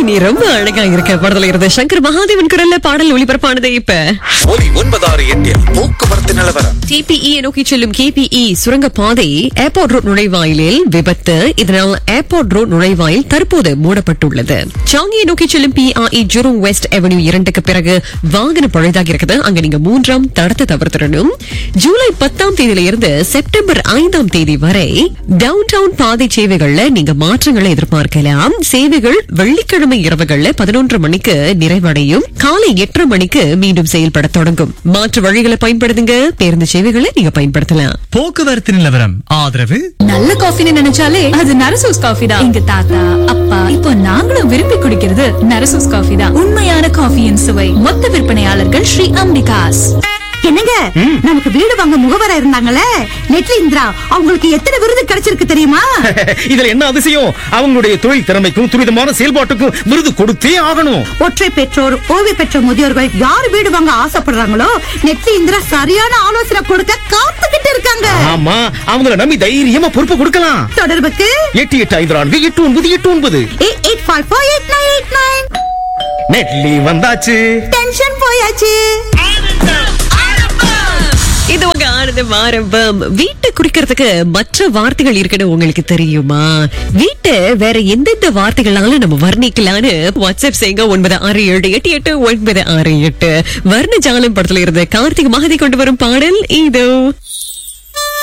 நீ ரொம்ப அழகா இருக்க படத்துல இருந்த சங்கர் மகாதேவன் குரல்ல பாடல் ஒளிபரப்பானது இப்ப ஒலி ஒன்பதாறு எட்டில் போக்குவரத்து நிலவரம் டிபிஇ நோக்கி செல்லும் கேபிஇ சுரங்க பாதை ஏர்போர்ட் ரோட் நுழைவாயிலில் விபத்து இதனால் ஏர்போர்ட் ரோட் நுழைவாயில் தற்போது மூடப்பட்டுள்ளது சாங்கியை நோக்கி செல்லும் பிஆஇ ஜூரோங் வெஸ்ட் அவென்யூ இரண்டுக்கு பிறகு வாகனம் பழுதாகி இருக்குது அங்க நீங்க மூன்றாம் தடத்தை தவிர்த்திடணும் ஜூலை பத்தாம் தேதியில இருந்து செப்டம்பர் ஐந்தாம் தேதி வரை டவுன் டவுன் பாதை சேவைகள்ல நீங்க மாற்றங்களை எதிர்பார்க்கலாம் சேவைகள் வெள்ளிக்கிழமை இரவுகள்ல பதினொன்று மணிக்கு நிறைவடையும் காலை எட்டரை மணிக்கு மீண்டும் செயல்பட தொடங்கும் மாற்று வழிகளை பயன்படுத்துங்க பேருந்து சேவைகளை நீங்க பயன்படுத்தலாம் போக்குவரத்து நிலவரம் ஆதரவு நல்ல காஃபின்னு நினைச்சாலே அது நரசூஸ் காஃபி தான் எங்க தாத்தா அப்பா இப்போ நாங்களும் விரும்பி குடிக்கிறது நரசூஸ் காஃபி தான் உண்மையான காஃபியின் சுவை மொத்த விற்பனையாளர்கள் ஸ்ரீ அம்பிகாஸ் என்னங்க நமக்கு வீடு வாங்க முகவரா இருந்தாங்களே நெட்லி இந்திரா அவங்களுக்கு எத்தனை விருது கிடைச்சிருக்கு தெரியுமா இதுல என்ன அதிசயம் அவங்களுடைய தொழில் திறமைக்கும் துரிதமான செயல்பாட்டுக்கும் விருது கொடுத்தே ஆகணும் ஒற்றை பெற்றோர் ஓய்வு பெற்ற முதியோர்கள் யார் வீடு வாங்க ஆசைப்படுறாங்களோ நெட்லி இந்திரா சரியான ஆலோசனை கொடுக்க காத்துக்கிட்டு இருக்காங்க ஆமா அவங்கள நம்பி தைரியமா பொறுப்பு கொடுக்கலாம் தொடர்புக்கு எட்டு எட்டு ஐந்து நான்கு எட்டு ஒன்பது எட்டு ஒன்பது eight eight five four eight nine eight nine நெட்லி வந்தாச்சு டென்ஷன் போயாச்சு இது உங்க ஆனந்தம் ஆரம்பம் வீட்டை குறிக்கிறதுக்கு மற்ற வார்த்தைகள் இருக்குன்னு உங்களுக்கு தெரியுமா வீட்டை வேற எந்தெந்த வார்த்தைகளால நம்ம வர்ணிக்கலாம்னு வாட்ஸ்அப் செய்யுங்க ஒன்பது ஆறு ஏழு எட்டு எட்டு ஒன்பது ஆறு எட்டு வர்ண ஜாலம் படத்துல இருந்த கார்த்திக் மகதி கொண்டு வரும் பாடல் இதோ